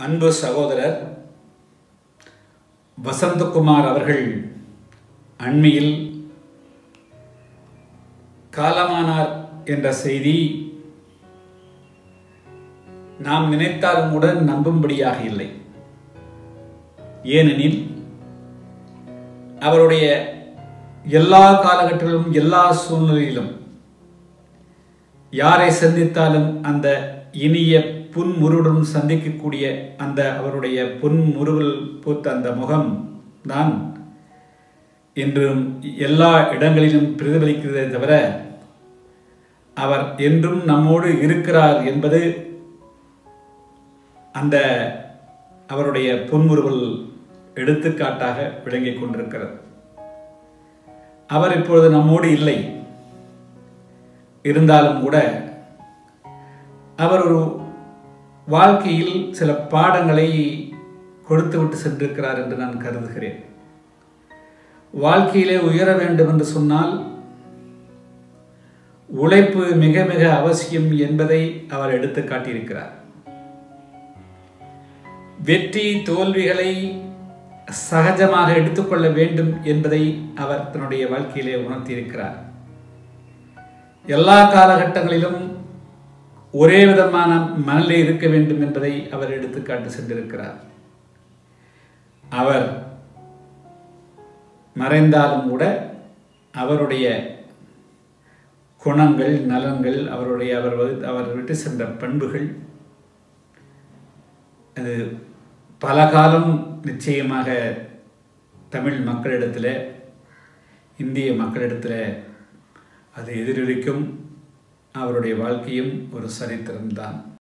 அன்பு சகோதரர் வசந்தகுமார் அவர்கள் அண்மையில் காலமானார் என்ற செய்தி நாம் நினைத்தாலும் கூட நம்பும்படியாக இல்லை ஏனெனில் அவருடைய எல்லா காலகட்டத்திலும் எல்லா சூழ்நிலையிலும் யாரை சந்தித்தாலும் அந்த இனிய புன்முருவுடன் சந்திக்கக்கூடிய அந்த அவருடைய புன்முறுவல் பூத்த அந்த முகம் தான் இன்றும் எல்லா இடங்களிலும் பிரதிபலிக்கிறதே தவிர அவர் என்றும் நம்மோடு இருக்கிறார் என்பது அந்த அவருடைய புன்முறுவல் எடுத்துக்காட்டாக விளங்கிக் கொண்டிருக்கிறது அவர் இப்பொழுது நம்மோடு இல்லை இருந்தாலும் கூட அவர் ஒரு வாழ்க்கையில் சில பாடங்களை கொடுத்துவிட்டு சென்றிருக்கிறார் என்று நான் கருதுகிறேன் வாழ்க்கையிலே உயர வேண்டும் என்று சொன்னால் உழைப்பு மிக மிக அவசியம் என்பதை அவர் எடுத்து காட்டியிருக்கிறார் வெற்றி தோல்விகளை சகஜமாக எடுத்துக்கொள்ள வேண்டும் என்பதை அவர் தன்னுடைய வாழ்க்கையிலே உணர்த்தியிருக்கிறார் எல்லா காலகட்டங்களிலும் ஒரே விதமான மனநிலை இருக்க வேண்டும் என்பதை அவர் எடுத்துக்காட்டு சென்றிருக்கிறார் அவர் மறைந்தாலும் கூட அவருடைய குணங்கள் நலன்கள் அவருடைய அவர் அவர் விட்டு சென்ற பண்புகள் அது பல காலம் நிச்சயமாக தமிழ் மக்களிடத்தில் இந்திய மக்களிடத்தில் அது எதிரொலிக்கும் அவருடைய வாழ்க்கையும் ஒரு சரித்திரம்தான்